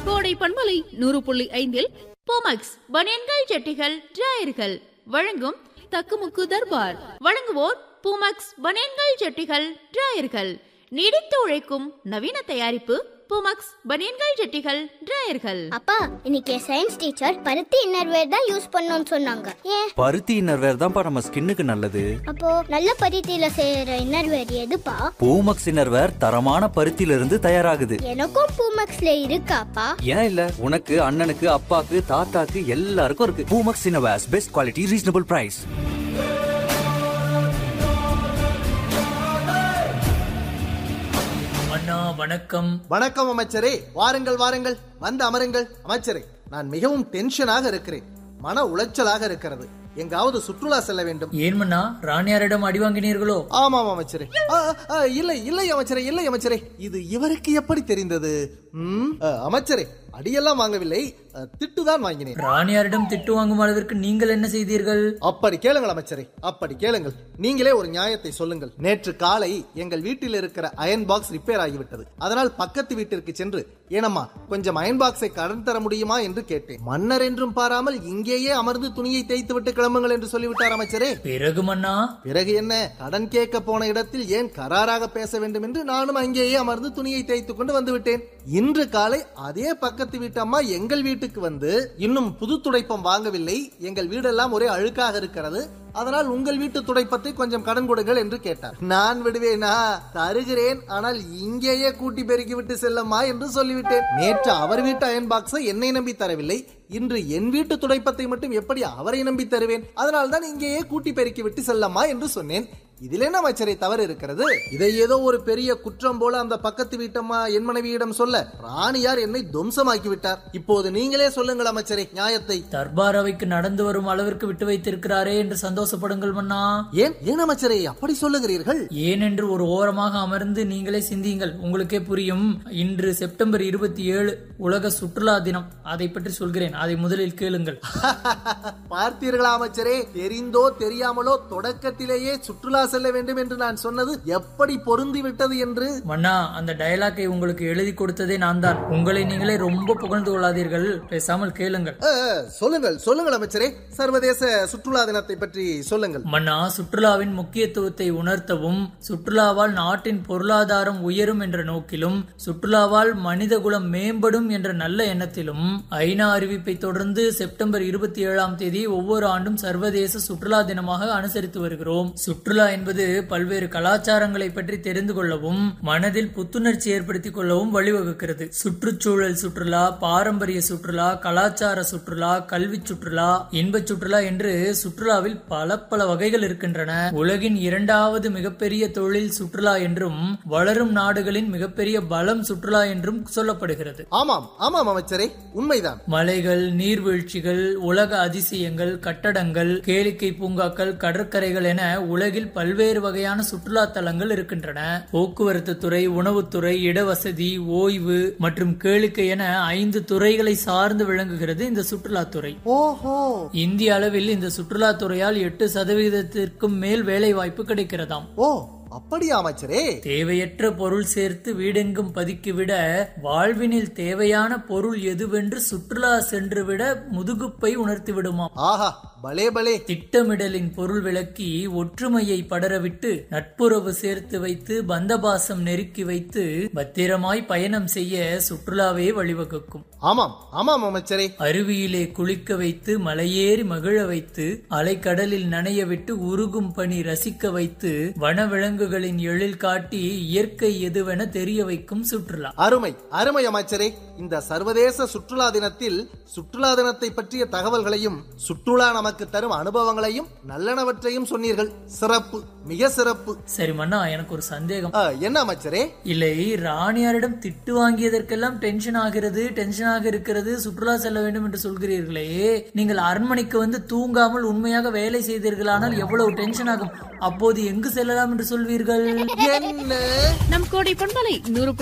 கோடை பண்பலை நூறு புள்ளி ஐந்தில் போமக்ஸ் பனியன்கள் ஜட்டிகள் டிராயர்கள் வழங்கும் தக்குமுக்கு தர்பார் வழங்குவோர் பூமக்ஸ் பனியன்கள் ஜட்டிகள் டிராயர்கள் நீடித்து உழைக்கும் நவீன தயாரிப்பு பூமக்ஸ் பனியன்கள் ஜட்டிகள் டிராயர்கள் அப்பா இன்னைக்கு சயின்ஸ் டீச்சர் பருத்தி இன்னர்வேர் தான் யூஸ் பண்ணணும்னு சொன்னாங்க ஏன் பருத்தி இன்னர்வேர் தான்ப்பா நம்ம ஸ்கின்னுக்கு நல்லது அப்போ நல்ல பருத்தியில செய்யற இன்னர்வேர் எதுப்பா பூமக்ஸ் இன்னர்வேர் தரமான பருத்தியில இருந்து தயாராகுது எனக்கும் பூமக்ஸ்ல இருக்காப்பா ஏன் இல்ல உனக்கு அண்ணனுக்கு அப்பாக்கு தாத்தாக்கு எல்லாருக்கும் இருக்கு Poomex innerwears best quality reasonable price அண்ணா வணக்கம் வணக்கம் அமைச்சரே வாருங்கள் வாருங்கள் வந்து அமருங்கள் அமைச்சரே நான் மிகவும் டென்ஷனாக இருக்கிறேன் மன உளைச்சலாக இருக்கிறது எங்காவது சுற்றுலா செல்ல வேண்டும் ஏன் மன்னா ராணியாரிடம் அடி வாங்கினீர்களோ ஆமாம் அமைச்சரே ஆ, ஆ, இல்லை இல்லை அமைச்சரே இல்லை அமைச்சரே இது இவருக்கு எப்படி தெரிந்தது ம், ஆ, அமைச்சரே அடியெல்லாம் வாங்கவில்லை ஆ, திட்டுதான் வாங்கினேன் ராணியாரிடம் திட்டு வாங்கும் அளவிற்கு நீங்கள் என்ன செய்தீர்கள் அப்படி கேளுங்கள் அமைச்சரே அப்படி கேளுங்கள் நீங்களே ஒரு நியாயத்தை சொல்லுங்கள் நேற்று காலை எங்கள் வீட்டில் இருக்கிற அயன் பாக்ஸ் ரிப்பேர் ஆகிவிட்டது அதனால் பக்கத்து வீட்டிற்கு சென்று ஏனம்மா கொஞ்சம் அயன் பாக்ஸை கடன் தர முடியுமா என்று கேட்டேன் மன்னர் என்றும் பாராமல் இங்கேயே அமர்ந்து துணியை தேய்த்து விட்டு கிளம்புங்கள் என்று சொல்லிவிட்டார் அமைச்சரே பிறகு மன்னா பிறகு என்ன கடன் கேட்க போன இடத்தில் ஏன் கராராக பேச வேண்டும் என்று நானும் அங்கேயே அமர்ந்து துணியை தேய்த்து கொண்டு வந்து விட்டேன் இன்று காலை அதே பக்கத்து வீட்டு அம்மா எங்கள் வீட்டுக்கு வந்து இன்னும் புது துடைப்பம் வாங்கவில்லை எங்கள் வீடெல்லாம் ஒரே அழுக்காக இருக்கிறது அதனால் உங்கள் வீட்டு துடைப்பத்தை கொஞ்சம் கடன் கொடுங்கள் என்று கேட்டார் நான் விடுவேனா தருகிறேன் ஆனால் இங்கேயே கூட்டி பெருக்கி விட்டு செல்லம்மா என்று சொல்லிவிட்டேன் நேற்று அவர் வீட்டு அயன் பாக்ஸை என்னை நம்பி தரவில்லை இன்று என் வீட்டு துடைப்பத்தை மட்டும் எப்படி அவரை நம்பி தருவேன் அதனால் தான் இங்கேயே கூட்டி பெருக்கி விட்டு செல்லம்மா என்று சொன்னேன் இதில் என்ன அமைச்சரை தவறு இருக்கிறது இதை ஏதோ ஒரு பெரிய குற்றம் போல அந்த பக்கத்து வீட்டம்மா என் மனைவியிடம் சொல்ல ராணியார் என்னை துவம்சமாக்கி விட்டார் இப்போது நீங்களே சொல்லுங்கள் அமைச்சரே நியாயத்தை தர்பார் அவைக்கு நடந்து வரும் அளவிற்கு விட்டு வைத்திருக்கிறாரே என்று சந்தோஷப்படுங்கள் மன்னா ஏன் ஏன் அமைச்சரே அப்படி சொல்லுகிறீர்கள் ஏனென்று ஒரு ஓரமாக அமர்ந்து நீங்களே சிந்தியுங்கள் உங்களுக்கே புரியும் இன்று செப்டம்பர் இருபத்தி ஏழு உலக சுற்றுலா தினம் அதை பற்றி சொல்கிறேன் அதை முதலில் கேளுங்கள் பார்த்தீர்களா அமைச்சரே தெரிந்தோ தெரியாமலோ தொடக்கத்திலேயே சுற்றுலா செல்ல வேண்டும் என்று நான் சொன்னது எப்படி பொருந்தி விட்டது என்று மன்னா அந்த டயலாக்கை உங்களுக்கு எழுதி கொடுத்ததே நான் தான் உங்களை நீங்களே ரொம்ப புகழ்ந்து கொள்ளாதீர்கள் பேசாமல் கேளுங்கள் அஹ், சொல்லுங்கள் சொல்லுங்கள் அமைச்சரே சர்வதேச சுற்றுலா தினத்தை பற்றி சொல்லுங்கள் மன்னா சுற்றுலாவின் முக்கியத்துவத்தை உணர்த்தவும் சுற்றுலாவால் நாட்டின் பொருளாதாரம் உயரும் என்ற நோக்கிலும் சுற்றுலாவால் மனிதகுலம் மேம்படும் என்ற நல்ல எண்ணத்திலும் ஐநா அறிவிப்பை தொடர்ந்து செப்டம்பர் இருபத்தி ஏழாம் தேதி ஒவ்வொரு ஆண்டும் சர்வதேச சுற்றுலா தினமாக அனுசரித்து வருகிறோம் சுற்றுலா என்பது பல்வேறு கலாச்சாரங்களை பற்றி தெரிந்து கொள்ளவும் மனதில் புத்துணர்ச்சி ஏற்படுத்திக் கொள்ளவும் வழிவகுக்கிறது சுற்றுச்சூழல் சுற்றுலா பாரம்பரிய சுற்றுலா கலாச்சார சுற்றுலா கல்வி சுற்றுலா இன்ப சுற்றுலா என்று சுற்றுலாவில் பல பல வகைகள் இருக்கின்றன உலகின் இரண்டாவது மிகப்பெரிய தொழில் சுற்றுலா என்றும் வளரும் நாடுகளின் மிகப்பெரிய பலம் சுற்றுலா என்றும் சொல்லப்படுகிறது ஆமாம் ஆமாம் அமைச்சரே உண்மைதான் மலைகள் நீர்வீழ்ச்சிகள் உலக அதிசயங்கள் கட்டடங்கள் கேளிக்கை பூங்காக்கள் கடற்கரைகள் என உலகில் பல்வேறு வகையான சுற்றுலா தலங்கள் இருக்கின்றன போக்குவரத்து துறை உணவுத்துறை இடவசதி ஓய்வு மற்றும் கேளிக்கை என ஐந்து துறைகளை சார்ந்து விளங்குகிறது இந்த சுற்றுலாத்துறை ஓஹோ இந்திய அளவில் இந்த சுற்றுலாத்துறையால் எட்டு சதவிகிதத்திற்கும் மேல் வேலை வாய்ப்பு கிடைக்கிறதாம் ஓ அப்படியா அமைச்சரே தேவையற்ற பொருள் சேர்த்து வீடெங்கும் பதுக்கிவிட வாழ்வினில் தேவையான பொருள் எதுவென்று சுற்றுலா சென்றுவிட முதுகுப்பை உணர்த்தி விடுமாம் ஆஹா பலே பலே திட்டமிடலின் பொருள் விளக்கி ஒற்றுமையை படரவிட்டு நட்புறவு சேர்த்து வைத்து பந்தபாசம் நெருக்கி வைத்து பத்திரமாய் பயணம் செய்ய சுற்றுலாவே வழிவகுக்கும் ஆமாம் ஆமாம் அமைச்சரே அருவியிலே குளிக்க வைத்து மலையேறி மகிழ வைத்து அலைக்கடலில் நனைய விட்டு உருகும் பனி ரசிக்க வைத்து வனவிலங்குகளின் எழில் காட்டி இயற்கை எதுவென தெரிய வைக்கும் சுற்றுலா அருமை அருமை அமைச்சரே இந்த சர்வதேச சுற்றுலா தினத்தில் சுற்றுலா தினத்தை பற்றிய தகவல்களையும் சுற்றுலா நமக்கு தரும் அனுபவங்களையும் நல்லனவற்றையும் சொன்னீர்கள் சிறப்பு மிக சிறப்பு சரி மன்னா எனக்கு ஒரு சந்தேகம் ஆ, என்ன அமைச்சரே இல்லை ராணியாரிடம் திட்டு வாங்கியதற்கெல்லாம் டென்ஷன் ஆகிறது டென்ஷனாக இருக்கிறது சுற்றுலா செல்ல வேண்டும் என்று சொல்கிறீர்களே நீங்கள் அரண்மனைக்கு வந்து தூங்காமல் உண்மையாக வேலை செய்தீர்களானால் எவ்வளவு டென்ஷன் ஆகும் அப்போது எங்கு செல்லலாம் என்று சொல்வீர்கள் என்ன நம் கோடை பண்பலை நூறு